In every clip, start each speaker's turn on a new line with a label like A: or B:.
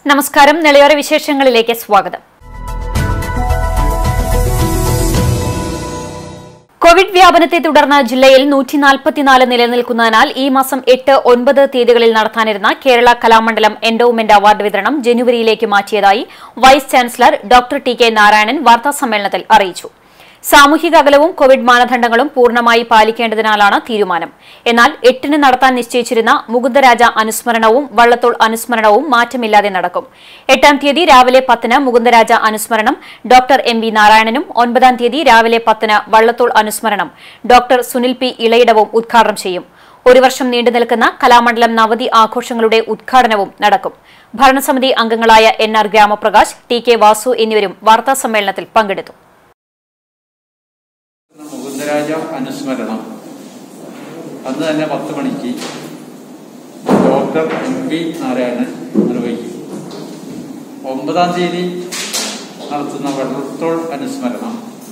A: നമസ്കാരം നെളിയോര വിശേഷങ്ങളിലേക്ക് സ്വാഗതം കോവിഡ് വ്യാപനത്തെ തുടർന്ന് ജില്ലയിൽ നൂറ്റി നാൽപ്പത്തിനാല് നിലനിൽക്കുന്നതിനാൽ ഈ മാസം എട്ട് ഒൻപത് തീയതികളിൽ നടത്താനിരുന്ന കേരള കലാമണ്ഡലം എൻഡോവ്മെന്റ് അവാർഡ് വിതരണം ജനുവരിയിലേക്ക് മാറ്റിയതായി vice chancellor doctor T K Narayanan വാർത്താസമ്മേളനത്തിൽ അറിയിച്ചു സാമൂഹിക അകലവും കോവിഡ് മാനദണ്ഡങ്ങളും പൂർണ്ണമായി പാലിക്കേണ്ടതിനാലാണ് തീരുമാനം എന്നാൽ എട്ടിന് നടത്താൻ നിശ്ചയിച്ചിരുന്ന മുകുന്ദരാജ അനുസ്മരണവും വള്ളത്തോൾ അനുസ്മരണവും മാറ്റമില്ലാതെ നടക്കും എട്ടാം തീയതി രാവിലെ പത്തിന് മുകുന്ദരാജ അനുസ്മരണം ഡോക്ടർ എം വി നാരായണനും ഒൻപതാം തീയതി രാവിലെ പത്തിന് വള്ളത്തോൾ അനുസ്മരണം ഡോക്ടർ സുനിൽ പി ഇളയിടവും ഉദ്ഘാടനം ചെയ്യും ഒരു വർഷം നീണ്ടു നിൽക്കുന്ന കലാമണ്ഡലം നവതി ആഘോഷങ്ങളുടെ ഉദ്ഘാടനവും നടക്കും ഭരണസമിതി അംഗങ്ങളായ N R Gramaprakash T K Vasu എന്നിവരും വാർത്താസമ്മേളനത്തിൽ പങ്കെടുത്തു
B: മുകുന്ദരാജ അനുസ്മരണം അന്ന് തന്നെ പത്ത് മണിക്ക് ഡോക്ടർ എം പി നാരായണൻ നിർവഹിക്കും ഒമ്പതാം തീയതി നടത്തുന്ന വെള്ളത്തോൾ അനുസ്മരണം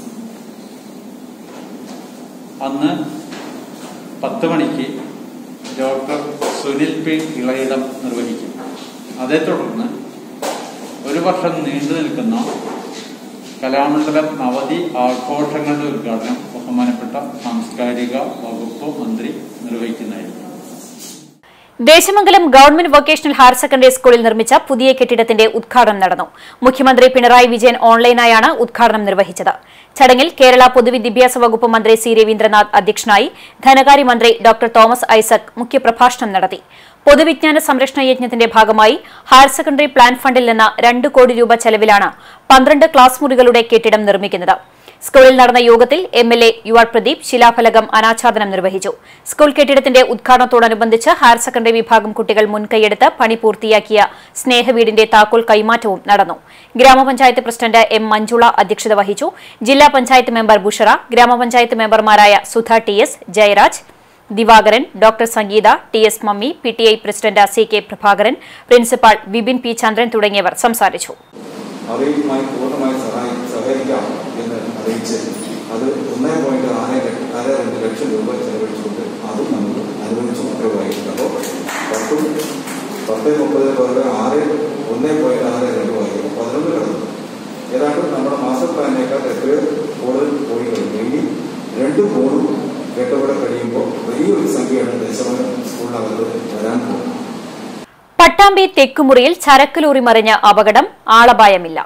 B: അന്ന് പത്ത് മണിക്ക് ഡോക്ടർ സുനിൽ പി ഇളയിടം നിർവഹിക്കും അതേ തുടർന്ന് ഒരു വർഷം നീണ്ടു നിൽക്കുന്ന കലാമണ്ഡലം നവതി ആഘോഷങ്ങളുടെ ഉദ്ഘാടനം ബഹുമാനപ്പെട്ട സാംസ്കാരിക വകുപ്പ് മന്ത്രി നിർവഹിക്കുന്നതായിരിക്കും
A: Desamangalam government vocational higher secondary സ്കൂളിൽ നിർമ്മിച്ച പുതിയ കെട്ടിടത്തിന്റെ ഉദ്ഘാടനം നടന്നു മുഖ്യമന്ത്രി പിണറായി വിജയൻ ഓൺലൈനായാണ് ഉദ്ഘാടനം നിർവഹിച്ചത് ചടങ്ങിൽ കേരള പൊതുവിദ്യാഭ്യാസ വകുപ്പ് മന്ത്രി സി രവീന്ദ്രനാഥ് അധ്യക്ഷനായി ധനകാര്യമന്ത്രി ഡോക്ടർ തോമസ് ഐസക് മുഖ്യപ്രഭാഷണം നടത്തി പൊതുവിജ്ഞാന സംരക്ഷണ യജ്ഞത്തിന്റെ ഭാഗമായി ഹയർ സെക്കൻഡറി പ്ലാൻ ഫണ്ടിൽ നിന്ന് രണ്ട് കോടി രൂപ ചെലവിലാണ് പന്ത്രണ്ട് ക്ലാസ് മുറികളുടെ കെട്ടിടം നിർമ്മിക്കുന്നത് സ്കൂളിൽ നടന്ന യോഗത്തിൽ M L A U R Pradeep ശിലാഫലകം അനാച്ഛാദനം നിർവഹിച്ചു സ്കൂൾ കെട്ടിടത്തിന്റെ ഉദ്ഘാടനത്തോടനുബന്ധിച്ച് ഹയർ സെക്കൻഡറി വിഭാഗം കുട്ടികൾ മുൻകൈയെടുത്ത് പണി പൂർത്തിയാക്കിയ സ്നേഹവീടിന്റെ താക്കോൽ കൈമാറ്റവും നടന്നു ഗ്രാമപഞ്ചായത്ത് പ്രസിഡന്റ് എം മഞ്ജുള അധ്യക്ഷത വഹിച്ചു ജില്ലാ പഞ്ചായത്ത് മെമ്പർ ബുഷറ ഗ്രാമപഞ്ചായത്ത് മെമ്പർമാരായ Sudha T S Jayaraj Divakaran doctor Sangeetha T S Mammi P T I president C K Prabhakaran principal Bibin P Chandran തുടങ്ങിയവർ സംസാരിച്ചു
C: അവയുമായി പൂർണ്ണമായി സഹായി സഹകരിക്കാം എന്ന് അറിയിച്ച് അത് ഒന്നേ പോയിന്റ് ആറ് ലക്ഷ- ആറ് രണ്ട് ലക്ഷം രൂപ ചെലവഴിച്ചുകൊണ്ട് അതും നമ്മൾ അനുവദിച്ചു ഉത്തരവായിട്ടുണ്ട് അപ്പോൾ പത്തും പത്ത് മുപ്പത് പേരുടെ ആറ് ഒന്നേ പോയിന്റ് ആറ് രണ്ട് വായിക്കും പതിനൊന്ന് കടന്നു ഏതാണ്ട് നമ്മുടെ മാസ്റ്റർ പ്ലാനിനേക്കാൾ എത്രയോ കൂടുതൽ പോയി കഴിഞ്ഞു ഇനി രണ്ടും മൂന്നും കേട്ടവിടെ കഴിയുമ്പോൾ വലിയൊരു സംഖ്യയാണ് ദേശമംഗലം സ്കൂളിനകത്ത് വരാൻ പോകുന്നത്
A: പട്ടാമ്പി തെക്കുമുറിയിൽ ചരക്ക് ലോറി മറിഞ്ഞ അപകടം ആളപായമില്ല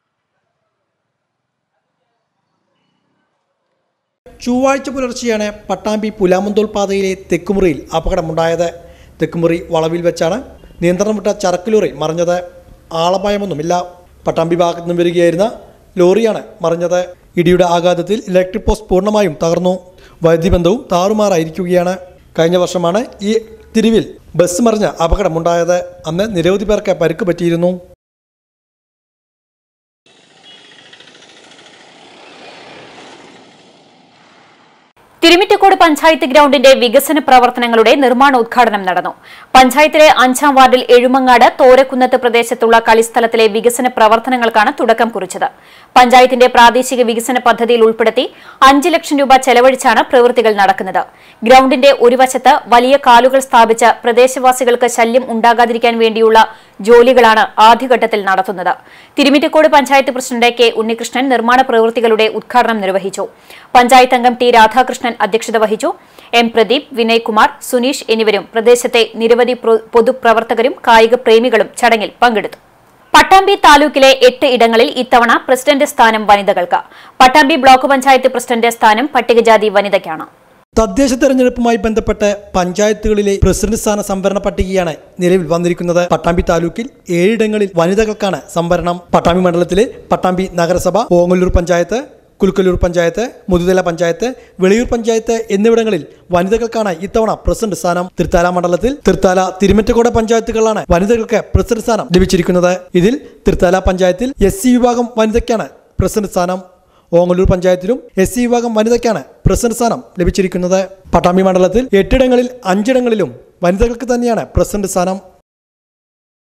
D: ചൊവ്വാഴ്ച പുലർച്ചെയാണ് പട്ടാമ്പി പുലാമന്തോൾ പാതയിലെ തെക്കുമുറിയിൽ അപകടമുണ്ടായത് തെക്കുമുറി വളവിൽ വെച്ചാണ് നിയന്ത്രണം വിട്ട ചരക്ക് ലോറി മറിഞ്ഞത് ആളപായമൊന്നുമില്ല പട്ടാമ്പി ഭാഗത്തു നിന്ന് വരികയായിരുന്ന ലോറിയാണ് മറിഞ്ഞത് ഇടിയുടെ ആഘാതത്തിൽ ഇലക്ട്രിക് പോസ്റ്റ് പൂർണ്ണമായും തകർന്നു വൈദ്യുതി ബന്ധവും താറുമാറായിരിക്കുകയാണ് കഴിഞ്ഞ വർഷമാണ് ഈ തിരിവിൽ ബസ് മറിഞ്ഞ അപകടമുണ്ടായത് അന്ന് നിരവധി പേർക്ക് പരിക്ക് പറ്റിയിരുന്നു
A: തിരുമിറ്റക്കോട് പഞ്ചായത്ത് ഗ്രൗണ്ടിന്റെ വികസന പ്രവർത്തനങ്ങളുടെ നിർമ്മാണോദ്ഘാടനം നടന്നു പഞ്ചായത്തിലെ അഞ്ചാം വാർഡിൽ എഴുമങ്ങാട് തോരക്കുന്നത്ത് പ്രദേശത്തുള്ള കളിസ്ഥലത്തിലെ വികസന പ്രവർത്തനങ്ങൾക്കാണ് തുടക്കം കുറിച്ചത് പഞ്ചായത്തിന്റെ പ്രാദേശിക വികസന പദ്ധതിയിൽ ഉൾപ്പെടുത്തി അഞ്ച് ലക്ഷം രൂപ ചെലവഴിച്ചാണ് പ്രവൃത്തികൾ നടക്കുന്നത് ഗ്രൗണ്ടിന്റെ ഒരു വശത്ത് വലിയ കാലുകൾ സ്ഥാപിച്ച് പ്രദേശവാസികൾക്ക് ശല്യം ഉണ്ടാകാതിരിക്കാൻ വേണ്ടിയുള്ള ജോലികളാണ് ആദ്യഘട്ടത്തിൽ നടത്തുന്നത് തിരുമിറ്റക്കോട് പഞ്ചായത്ത് പ്രസിഡന്റ് കെ ഉണ്ണികൃഷ്ണൻ നിർമ്മാണ പ്രവൃത്തികളുടെ ഉദ്ഘാടനം നിർവഹിച്ചു പഞ്ചായത്ത് അംഗം ടി രാധാകൃഷ്ണൻ അധ്യക്ഷത വഹിച്ചു എം പ്രദീപ് വിനയ്കുമാർ സുനീഷ് എന്നിവരും പ്രദേശത്തെ നിരവധി പ്ര- പൊതുപ്രവർത്തകരും കായിക പ്രേമികളും ചടങ്ങിൽ പങ്കെടുത്തു പട്ടാമ്പി താലൂക്കിലെ എട്ട് ഇടങ്ങളിൽ ഇത്തവണ പ്രസിഡന്റ് സ്ഥാനം വനിതകൾക്ക് പട്ടാമ്പി ബ്ലോക്ക് പഞ്ചായത്ത് പ്രസിഡന്റ് സ്ഥാനം പട്ടികജാതി വനിതയ്ക്കാണ്
D: തദ്ദേശ തെരഞ്ഞെടുപ്പുമായി ബന്ധപ്പെട്ട് പഞ്ചായത്തുകളിലെ പ്രസിഡന്റ് സ്ഥാന സംവരണ പട്ടികയാണ് നിലവിൽ വന്നിരിക്കുന്നത് പട്ടാമ്പി താലൂക്കിൽ ഏഴിടങ്ങളിൽ വനിതകൾക്കാണ് സംവരണം പട്ടാമ്പി മണ്ഡലത്തിലെ പട്ടാമ്പി നഗരസഭ ഓങ്ങല്ലൂർ പഞ്ചായത്ത് കുലുക്കല്ലൂർ പഞ്ചായത്ത് മുതുതല പഞ്ചായത്ത് വെളിയൂർ പഞ്ചായത്ത് എന്നിവിടങ്ങളിൽ വനിതകൾക്കാണ് ഇത്തവണ പ്രസിഡന്റ് സ്ഥാനം തൃത്താല മണ്ഡലത്തിൽ തൃത്താല തിരുമറ്റക്കോട് പഞ്ചായത്തുകളാണ് വനിതകൾക്ക് പ്രസിഡന്റ് സ്ഥാനം ലഭിച്ചിരിക്കുന്നത് ഇതിൽ തൃത്താല പഞ്ചായത്തിൽ എസ് സി വിഭാഗം വനിതയ്ക്കാണ് പ്രസിഡന്റ് സ്ഥാനം ഓങ്ങല്ലൂർ പഞ്ചായത്തിലും എസ് സി വിഭാഗം വനിതയ്ക്കാണ് പ്രസിഡന്റ് സ്ഥാനം ലഭിച്ചിരിക്കുന്നത് പട്ടാമ്പി മണ്ഡലത്തിൽ എട്ടിടങ്ങളിൽ അഞ്ചിടങ്ങളിലും വനിതകൾക്ക് തന്നെയാണ് പ്രസിഡന്റ് സ്ഥാനം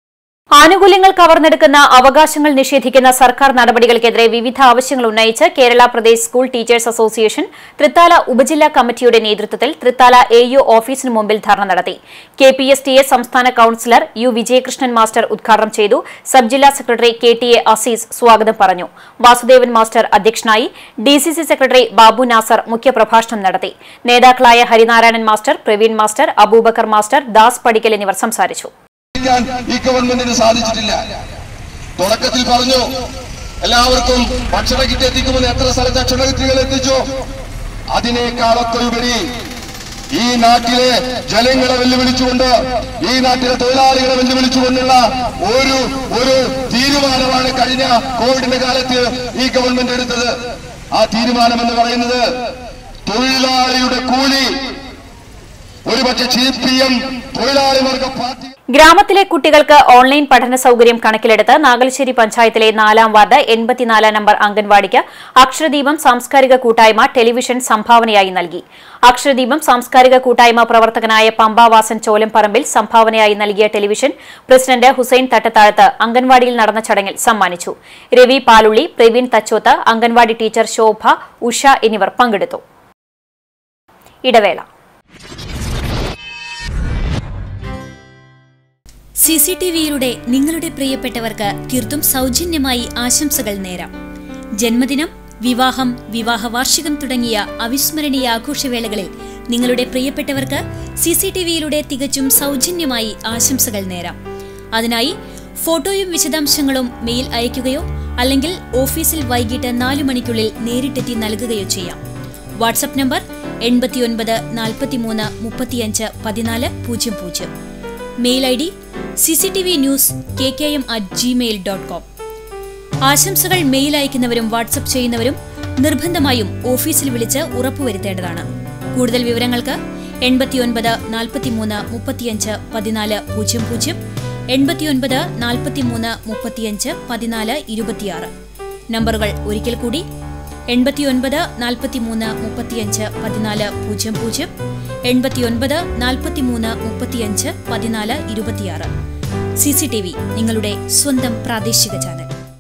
A: ആനുകൂല്യങ്ങൾ കവർന്നെടുക്കുന്ന അവകാശങ്ങൾ നിഷേധിക്കുന്ന സർക്കാർ നടപടികൾക്കെതിരെ വിവിധ ആവശ്യങ്ങൾ ഉന്നയിച്ച് Kerala Pradesh school teachers association Thrithala ഉപജില്ലാ കമ്മിറ്റിയുടെ നേതൃത്വത്തിൽ തൃത്താല എ യു ഓഫീസിന് മുമ്പിൽ ധർണ നടത്തി K P S T A സംസ്ഥാന കൌൺസിലർ യു വിജയകൃഷ്ണൻ മാസ്റ്റർ ഉദ്ഘാടനം ചെയ്തു സബ് ജില്ലാ secretary K T A Azeez സ്വാഗതം പറഞ്ഞു വാസുദേവൻ മാസ്റ്റർ അധ്യക്ഷനായി D C C secretary Babu Nasar മുഖ്യപ്രഭാഷണം നടത്തി നേതാക്കളായ Harinarayanan master Praveen master Abubakar master Das Padikkal എന്നിവർ സംസാരിച്ചു
E: ക്കാൻ ഈ ഗവൺമെന്റിന് സാധിച്ചിട്ടില്ല തുടക്കത്തിൽ പറഞ്ഞു എല്ലാവർക്കും ഭക്ഷണ കിറ്റ് എത്തിക്കുമെന്ന് എത്ര സ്ഥലത്ത് ഭക്ഷണ കിറ്റുകൾ എത്തിച്ചു അതിനേക്കാളൊക്കെ ഉപരി ഈ നാട്ടിലെ ജനങ്ങളെ വെല്ലുവിളിച്ചുകൊണ്ട് ഈ നാട്ടിലെ തൊഴിലാളികളെ വെല്ലുവിളിച്ചുകൊണ്ടുള്ള ഒരു ഒരു തീരുമാനമാണ് കഴിഞ്ഞ കോവിഡിന്റെ കാലത്ത് ഈ ഗവൺമെന്റ് എടുത്തത് ആ തീരുമാനം എന്ന് പറയുന്നത് തൊഴിലാളിയുടെ കൂലി ഒരുപക്ഷെ സി പി എം തൊഴിലാളി വർഗ പാർട്ടി
A: ഗ്രാമത്തിലെ കുട്ടികൾക്ക് ഓൺലൈൻ പഠന സൌകര്യം കണക്കിലെടുത്ത് നാഗൽശ്ശേരി പഞ്ചായത്തിലെ നാലാം വാർഡ് എൺപത്തിനാലാം നമ്പർ അംഗൻവാടിക്ക് അക്ഷരദീപം സാംസ്കാരിക കൂട്ടായ്മ ടെലിവിഷൻ സംഭാവനയായി നൽകി അക്ഷരദീപം സാംസ്കാരിക കൂട്ടായ്മ പ്രവർത്തകനായ പമ്പാവാസൻ ചോലംപറമ്പിൽ സംഭാവനയായി നൽകിയ ടെലിവിഷൻ പ്രസിഡന്റ് ഹുസൈൻ തട്ടത്താഴത്ത് അംഗൻവാടിയിൽ നടന്ന ചടങ്ങിൽ സമ്മാനിച്ചു രവി പാലുള്ളി പ്രവീൺ തച്ചോത്ത് അംഗൻവാടി ടീച്ചർ ശോഭ ഉഷ എന്നിവർ പങ്കെടുത്തു ഇടവേള
F: സി സി ടി വിയിലൂടെ നിങ്ങളുടെ പ്രിയപ്പെട്ടവർക്ക് തീർത്തും സൗജന്യമായി ആശംസകൾ നേരാം ജന്മദിനം വിവാഹം വിവാഹ വാർഷികം തുടങ്ങിയ അവിസ്മരണീയ ആഘോഷവേളകളിൽ നിങ്ങളുടെ പ്രിയപ്പെട്ടവർക്ക് സി സി ടി വിയിലൂടെ തികച്ചും സൗജന്യമായി ആശംസകൾ നേരാം അതിനായി ഫോട്ടോയും വിശദാംശങ്ങളും മെയിൽ അയയ്ക്കുകയോ അല്ലെങ്കിൽ ഓഫീസിൽ വൈകിട്ട് നാലു മണിക്കുള്ളിൽ നേരിട്ടെത്തി നൽകുകയോ ചെയ്യാം വാട്സപ്പ് നമ്പർ എൺപത്തിയൊൻപത് നാൽപ്പത്തിമൂന്ന് മുപ്പത്തിയഞ്ച് പതിനാല് പൂജ്യം പൂജ്യം mail I D C C T V news K K M at Gmail dot com ആശംസകൾ മെയിൽ അയക്കുന്നവരും വാട്സപ്പ് ചെയ്യുന്നവരും നിർബന്ധമായും ഓഫീസിൽ വിളിച്ച് ഉറപ്പുവരുത്തേണ്ടതാണ് കൂടുതൽ വിവരങ്ങൾക്ക് എൺപത്തിയൊൻപത് നാൽപ്പത്തിമൂന്ന് മുപ്പത്തിയഞ്ച് പതിനാല് പൂജ്യം പൂജ്യം എൺപത്തിയൊൻപത് നാൽപ്പത്തിമൂന്ന് മുപ്പത്തിയഞ്ച് പതിനാല് ഇരുപത്തിയാറ് നമ്പറുകൾ ഒരിക്കൽ കൂടി എൺപത്തിയൊൻപത് നാൽപ്പത്തിമൂന്ന് മുപ്പത്തിയഞ്ച് പതിനാല് പൂജ്യം പൂജ്യം എൺപത്തിയൊൻപത് നാൽപ്പത്തിമൂന്ന് മുപ്പത്തിയഞ്ച് പതിനാല് ഇരുപത്തിയാറ് സി സി ടി വി നിങ്ങളുടെ സ്വന്തം പ്രാദേശിക ചാനൽ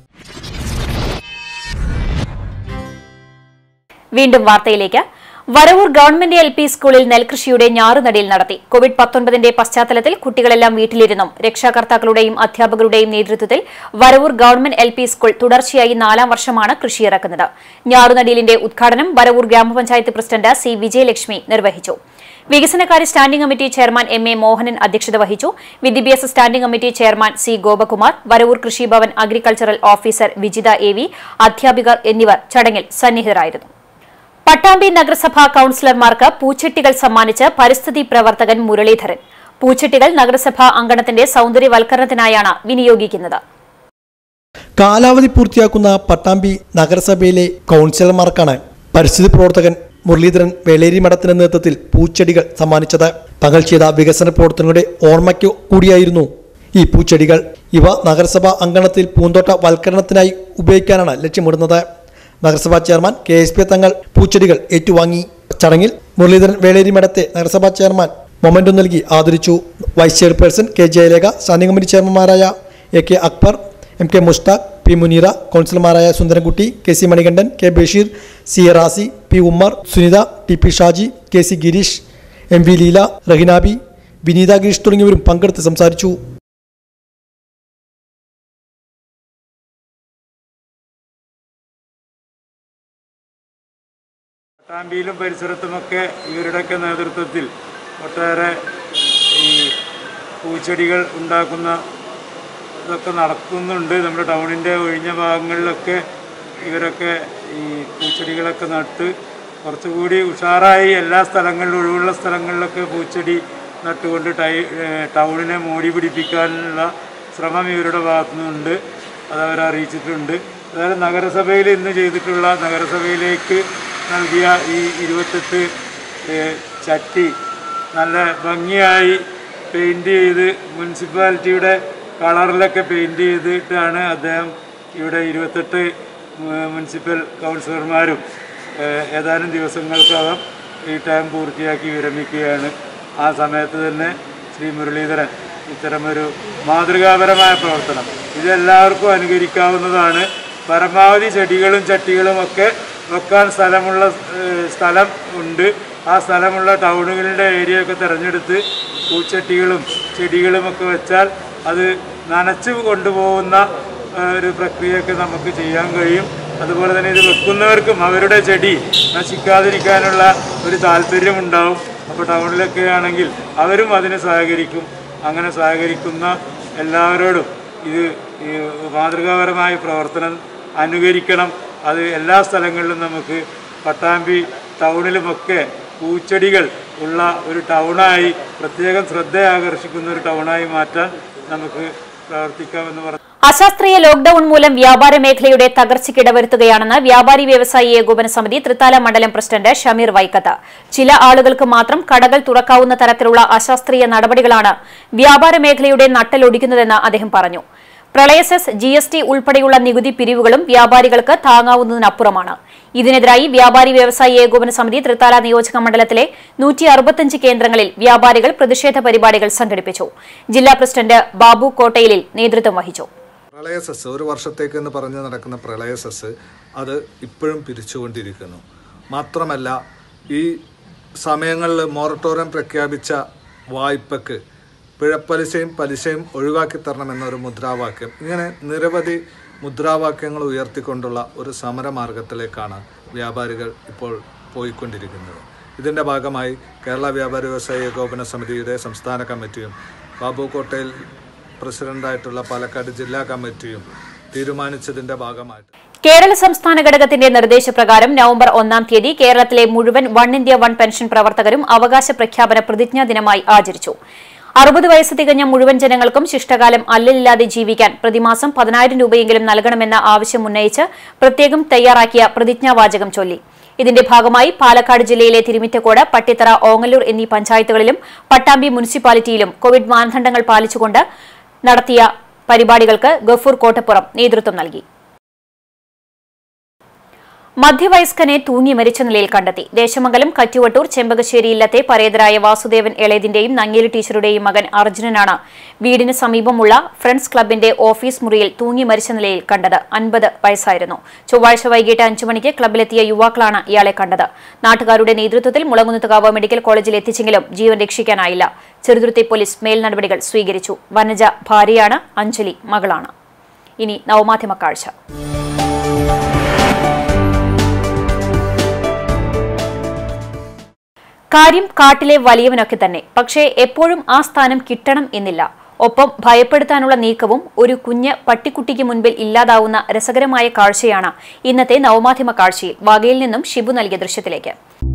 A: വീണ്ടും വാർത്തയിലേക്ക് വരവൂർ ഗവൺമെന്റ് എൽ പി സ്കൂളിൽ നെൽകൃഷിയുടെ ഞാറുനടിയിൽ നടത്തി കോവിഡ് പത്തൊൻപതിന്റെ പശ്ചാത്തലത്തിൽ കുട്ടികളെല്ലാം വീട്ടിലിരുന്നും രക്ഷാകർത്താക്കളുടെയും അധ്യാപകരുടെയും നേതൃത്വത്തിൽ Varavoor government L P school തുടർച്ചയായി നാലാം വർഷമാണ് കൃഷിയിറക്കുന്നത് ഞാറുനടിയിലിന്റെ ഉദ്ഘാടനം വരവൂർ ഗ്രാമപഞ്ചായത്ത് പ്രസിഡന്റ് സി വിജയലക്ഷ്മി നിർവഹിച്ചു വികസനകാര്യ standing committee chairman M A Mohanan അധ്യക്ഷത വഹിച്ചു വിദ്യാഭ്യാസ standing committee chairman C Gopakumar Varavoor Krishibhavan agricultural officer Vijitha A V അധ്യാപികർ എന്നിവർ ചടങ്ങിൽ സന്നിഹിതരായിരുന്നു പട്ടാമ്പി നഗരസഭാ കൌൺസിലർമാർക്ക് പൂച്ചെട്ടികൾ സമ്മാനിച്ച് പരിസ്ഥിതി പ്രവർത്തകൻ മുരളീധരൻ പൂച്ചെട്ടികൾ നഗരസഭാ അങ്കണത്തിന്റെ സൌന്ദര്യവൽക്കരണത്തിനായാണ് വിനിയോഗിക്കുന്നത്
D: കാലാവധി പൂർത്തിയാക്കുന്ന പട്ടാമ്പി നഗരസഭയിലെ കൗൺസിലർമാർക്കാണ് പരിസ്ഥിതി പ്രവർത്തകൻ മുരളീധരൻ വേളേരി മഠത്തിന്റെ നേതൃത്വത്തിൽ പൂച്ചെടികൾ സമ്മാനിച്ചത് തങ്ങൾ ചെയ്ത വികസന പ്രവർത്തനങ്ങളുടെ ഓർമ്മയ്ക്കു കൂടിയായിരുന്നു ഈ പൂച്ചെടികൾ ഇവ നഗരസഭാ അങ്കണത്തിൽ പൂന്തോട്ട വൽക്കരണത്തിനായി ഉപയോഗിക്കാനാണ് ലക്ഷ്യമിടുന്നത് നഗരസഭാ ചെയർമാൻ കെ എസ് പി തങ്ങൾ പൂച്ചെടികൾ ഏറ്റുവാങ്ങി ചടങ്ങിൽ മുരളീധരൻ വേളേരി മഠത്തെ നഗരസഭാ ചെയർമാൻ മൊമെന്റോ നൽകി ആദരിച്ചു vice chairperson K Jayalekha standing committee ചെയർമാൻമാരായ A K Akbar M K Musthaq P Muneera കൗൺസിലർമാരായ Sundarankutty K C Manikandan K Basheer C A Razi P Ummer Sunitha T P Shaji K C Gireesh M V Leela Rahinabi Vineetha Gireesh തുടങ്ങിയവരും പങ്കെടുത്ത് സംസാരിച്ചു
G: പട്ടാമ്പിയിലും പരിസരത്തുമൊക്കെ ഇവരുടെയൊക്കെ നേതൃത്വത്തിൽ ഒട്ടേറെ ഈ പൂച്ചെടികൾ ഉണ്ടാക്കുന്ന ഇതൊക്കെ നടത്തുന്നുണ്ട് നമ്മുടെ ടൗണിൻ്റെ ഒഴിഞ്ഞ ഭാഗങ്ങളിലൊക്കെ ഇവരൊക്കെ ഈ പൂച്ചെടികളൊക്കെ നട്ട് കുറച്ചുകൂടി ഉഷാറായി എല്ലാ സ്ഥലങ്ങളിലും ഒഴിവുള്ള സ്ഥലങ്ങളിലൊക്കെ പൂച്ചെടി നട്ടുകൊണ്ട് ടൈ ഏഹ് ടൗണിനെ മോടി പിടിപ്പിക്കാനുള്ള ശ്രമം ഇവരുടെ ഭാഗത്തു നിന്നുണ്ട് അത് അവർ അറിയിച്ചിട്ടുണ്ട് അതായത് നഗരസഭയിൽ ഇന്ന് ചെയ്തിട്ടുള്ള നഗരസഭയിലേക്ക് നൽകിയ ഈ ഇരുപത്തെട്ട് ഏഹ് ചട്ടി നല്ല ഭംഗിയായി പെയിൻറ് ചെയ്ത് മുനിസിപ്പാലിറ്റിയുടെ കളറിലൊക്കെ പെയിൻറ് ചെയ്തിട്ടാണ് അദ്ദേഹം ഇവിടെ ഇരുപത്തെട്ട് മു- മുനിസിപ്പൽ കൗൺസിലർമാരും ഏഹ് ഏതാനും ദിവസങ്ങൾക്കകം ഈ ടൈം പൂർത്തിയാക്കി വിരമിക്കുകയാണ് ആ സമയത്ത് തന്നെ ശ്രീ മുരളീധരൻ ഇത്തരമൊരു മാതൃകാപരമായ പ്രവർത്തനം ഇതെല്ലാവർക്കും അനുകരിക്കാവുന്നതാണ് പരമാവധി ചെടികളും ചട്ടികളും ഒക്കെ വെക്കാൻ സ്ഥലമുള്ള ഏഹ്, സ്ഥലം ഉണ്ട് ആ സ്ഥലമുള്ള ടൗണുകളുടെ ഏരിയ ഒക്കെ തിരഞ്ഞെടുത്ത് പൂച്ചട്ടികളും ചെടികളും ഒക്കെ വെച്ചാൽ അത് നനച്ചു കൊണ്ടുപോകുന്ന ഏഹ്, ഒരു പ്രക്രിയയൊക്കെ നമുക്ക് ചെയ്യാൻ കഴിയും അതുപോലെ തന്നെ ഇത് വെക്കുന്നവർക്കും അവരുടെ ചെടി നശിക്കാതിരിക്കാനുള്ള ഒരു താല്പര്യമുണ്ടാവും അപ്പോൾ ടൗണിലൊക്കെ ആണെങ്കിൽ അവരും അതിന് സഹകരിക്കും അങ്ങനെ സഹകരിക്കുന്ന എല്ലാവരോടും ഇത് ഈ മാതൃകാപരമായ പ്രവർത്തനം അനുകരിക്കണം അത് എല്ലാ സ്ഥലങ്ങളിലും നമുക്ക് പട്ടാമ്പി ടൗണിലുമൊക്കെ പൂച്ചെടികൾ ഉള്ള ഒരു ടൗണായി പ്രത്യേകം ശ്രദ്ധ ആകർഷിക്കുന്ന ഒരു ടൗണായി മാറ്റാൻ നമുക്ക് പ്രവർത്തിക്കാമെന്ന് പറഞ്ഞു
A: അശാസ്ത്രീയ ലോക്ഡൌൺ മൂലം വ്യാപാര മേഖലയുടെ തകർച്ചയ്ക്ക് ഇടവരുത്തുകയാണെന്ന് വ്യാപാരി വ്യവസായി ഏകോപന സമിതി തൃത്താല മണ്ഡലം പ്രസിഡന്റ് ഷമീർ വൈക്കത്ത് ചില ആളുകൾക്ക് മാത്രം കടകൾ തുറക്കാവുന്ന തരത്തിലുള്ള അശാസ്ത്രീയ നടപടികളാണ് വ്യാപാര മേഖലയുടെ നട്ടലൊടിക്കുന്നതെന്ന് അദ്ദേഹം പറഞ്ഞു പ്രളയ സെസ് ജി എസ് ടി ഉൾപ്പെടെയുള്ള നികുതി പിരിവുകളും വ്യാപാരികൾക്ക് താങ്ങാവുന്നതിനപ്പുറമാണ് ഇതിനെതിരായി വ്യാപാരി വ്യവസായി ഏകോപന സമിതി തൃത്താല നിയോജക മണ്ഡലത്തിലെ നൂറ്റി അറുപത്തിയഞ്ച് കേന്ദ്രങ്ങളിൽ വ്യാപാരികൾ പ്രതിഷേധ പരിപാടികൾ സംഘടിപ്പിച്ചു ജില്ലാ പ്രസിഡന്റ് ബാബു കോട്ടയിലിൽ നേതൃത്വം വഹിച്ചു
H: പ്രളയ സെസ് ഒരു വർഷത്തേക്ക് എന്ന് പറഞ്ഞ് നടക്കുന്ന പ്രളയ സെസ് അത് ഇപ്പോഴും പിരിച്ചുകൊണ്ടിരിക്കുന്നു മാത്രമല്ല ഈ സമയങ്ങളിൽ മൊറട്ടോറിയം പ്രഖ്യാപിച്ച വായ്പക്ക് പിഴപ്പലിശയും പലിശയും ഒഴിവാക്കി തരണമെന്നൊരു മുദ്രാവാക്യം ഇങ്ങനെ നിരവധി മുദ്രാവാക്യങ്ങൾ ഉയർത്തിക്കൊണ്ടുള്ള ഒരു സമരമാർഗത്തിലേക്കാണ് വ്യാപാരികൾ ഇപ്പോൾ പോയിക്കൊണ്ടിരിക്കുന്നത് ഇതിൻ്റെ ഭാഗമായി കേരള വ്യാപാരി വ്യവസായ ഏകോപന സമിതിയുടെ സംസ്ഥാന കമ്മിറ്റിയും ബാബു കോട്ടയിൽ പ്രസിഡന്റായിട്ടുള്ള പാലക്കാട് ജില്ലാ കമ്മിറ്റിയും തീരുമാനിച്ചതിൻ്റെ ഭാഗമായിട്ട്
A: കേരള സംസ്ഥാന ഘടകത്തിന്റെ നിർദ്ദേശപ്രകാരം നവംബർ ഒന്നാം തീയതി കേരളത്തിലെ മുഴുവൻ വൺ ഇന്ത്യ വൺ പെൻഷൻ പ്രവർത്തകരും അവകാശ പ്രഖ്യാപന പ്രതിജ്ഞാ ദിനമായി ആചരിച്ചു അറുപത് വയസ്സ് തികഞ്ഞ മുഴുവൻ ജനങ്ങൾക്കും ശിഷ്ടകാലം അല്ലലില്ലാതെ ജീവിക്കാൻ പ്രതിമാസം പതിനായിരം രൂപയെങ്കിലും നൽകണമെന്ന ആവശ്യം ഉന്നയിച്ച് പ്രത്യേകം തയ്യാറാക്കിയ പ്രതിജ്ഞാവാചകം ചൊല്ലി ഇതിന്റെ ഭാഗമായി പാലക്കാട് ജില്ലയിലെ തിരുമിറ്റക്കോട് പട്ടിത്തറ ഓങ്ങല്ലൂർ എന്നീ പഞ്ചായത്തുകളിലും പട്ടാമ്പി മുനിസിപ്പാലിറ്റിയിലും കോവിഡ് മാനദണ്ഡങ്ങൾ പാലിച്ചുകൊണ്ട് നടത്തിയ പരിപാടികൾക്ക് ഗഫൂർ കോട്ടപ്പുറം നേതൃത്വം നൽകി മധ്യവയസ്കനെ തൂങ്ങി മരിച്ച നിലയിൽ കണ്ടെത്തി ദേശമംഗലം കറ്റുവട്ടൂർ ചെമ്പകശ്ശേരി ഇല്ലത്തെ പരേതരായ വാസുദേവൻ എളേതിന്റെയും നങ്ങേലി ടീച്ചറുടെയും മകൻ അർജുനനാണ് വീടിന് സമീപമുള്ള ഫ്രണ്ട്സ് ക്ലബിന്റെ ഓഫീസ് മുറിയിൽ തൂങ്ങി മരിച്ച നിലയിൽ കണ്ടത് അൻപത് വയസ്സായിരുന്നു ചൊവ്വാഴ്ച വൈകിട്ട് അഞ്ചു മണിക്ക് ക്ലബിലെത്തിയ യുവാക്കളാണ് ഇയാളെ കണ്ടത് നാട്ടുകാരുടെ നേതൃത്വത്തിൽ മുളങ്ങുന്നത്തുകാവ് മെഡിക്കൽ കോളേജിൽ എത്തിച്ചെങ്കിലും ജീവൻ രക്ഷിക്കാനായില്ല ചെറുതുരുത്തി പോലീസ് മേൽ നടപടികൾ സ്വീകരിച്ചു വനജ ഭാര്യയാണ് അഞ്ജലി മകളാണ് ഇനി നവമാധ്യമ കാഴ്ച കാര്യം കാട്ടിലെ വലിയവനൊക്കെ തന്നെ പക്ഷേ എപ്പോഴും ആ സ്ഥാനം കിട്ടണം എന്നില്ല ഒപ്പം ഭയപ്പെടുത്താനുള്ള നീക്കവും ഒരു കുഞ്ഞ് പട്ടിക്കുട്ടിക്ക് മുൻപിൽ ഇല്ലാതാവുന്ന രസകരമായ കാഴ്ചയാണ് ഇന്നത്തെ നവമാധ്യമ കാഴ്ചയിൽ വകയിൽ നിന്നും ഷിബു നൽകിയ ദൃശ്യത്തിലേക്ക്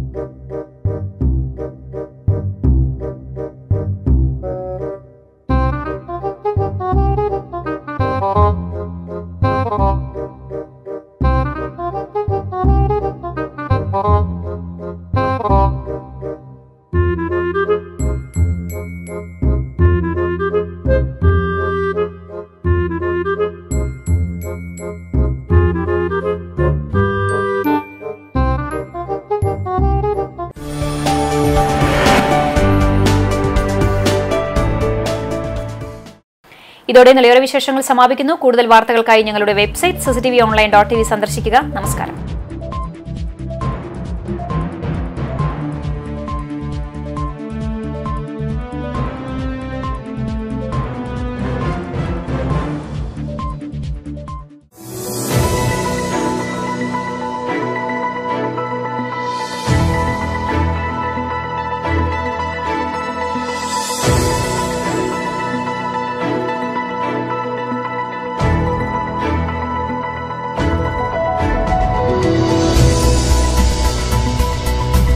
A: ഇതോടെ നിലയോര വിശേഷങ്ങൾ സമാപിക്കുന്നു കൂടുതൽ വാർത്തകൾക്കായി ഞങ്ങളുടെ website CCTV online dot T V സന്ദർശിക്കുക നമസ്കാരം